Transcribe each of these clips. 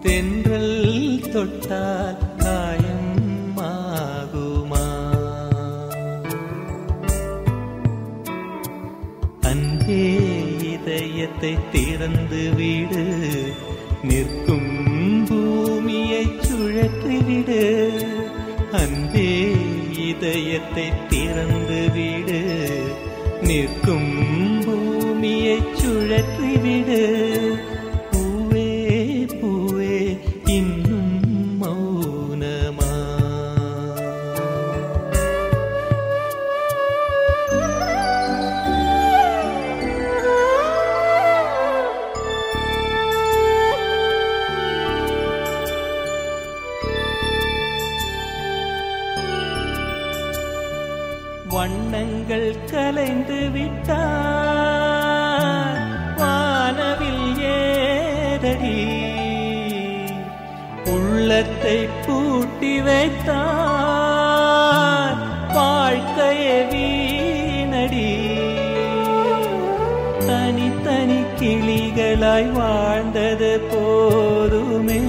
தென்றல் தொட்டால் காயம் ஆகுமா அன்பே இதயத்தை திறந்து விடு நிற்கும் பூமியை சுழற்றி விடு அன்பே இதயத்தை திறந்து விடு நிற்கும் பூமியை சுழற்றி விடு பூவே பூவே இன்னும் மௌனமா வண்ணங்கள் கலைந்து விட்டார் வானவில் ஏதடி உள்ளத்தை பூட்டி வைத்தார் வாழ்க்கையே வீணடி தனித்தனி கிளிகளாய் வாழ்ந்தது போதுமே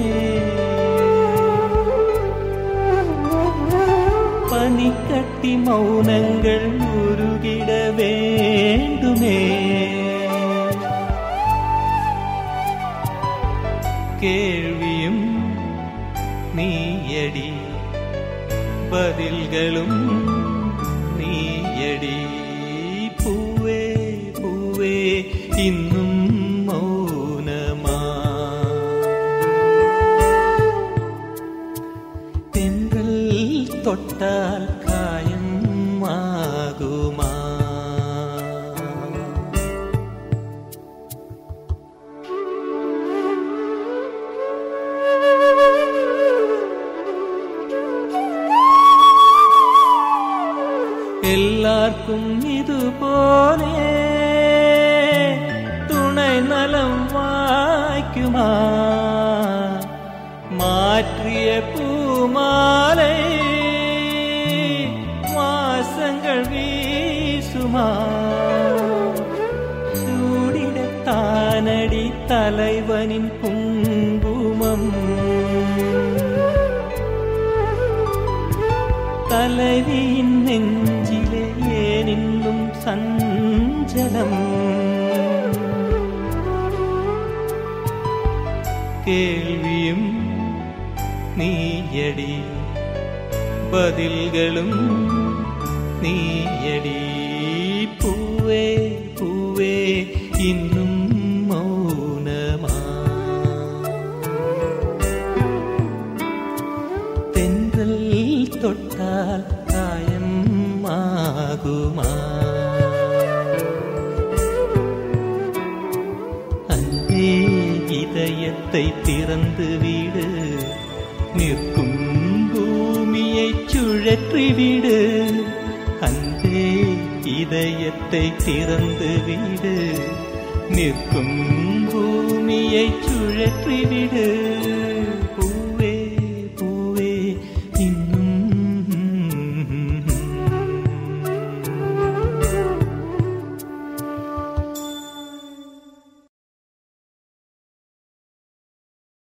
பனிக்கட்டி மௌனங்கள் உருகிட வேண்டுமே கேள்வியும் நீயடி பதில்களும் நீயடி பூவே பூவே இன்னும் மௌனமா தென்றல் தொட்டால் காயம் ஆகுமா எல்லாருக்கும் இது போலே துணை நலம் வாய்க்குமா மாற்றிய பூமாலை வாசங்கள் வீசுமா சூடிடத்தானடி தலைவனின் குங்குமம் தலைவியின் நெஞ்சிலே ஏன் இன்னும் சஞ்சலம் கேள்வியும் நீயடி பதில்களும் நீயடி பூவே பூவே இன்னும் மௌனமா தென்றல் தொட்டால் காயம் ஆகுமா அன்பே இதயத்தை திறந்து விடு நிற்கும் பூமியை சுழற்றி விடு அன்பே இதயத்தை திறந்து விடு நிற்கும் பூமியை சுழற்றி விடு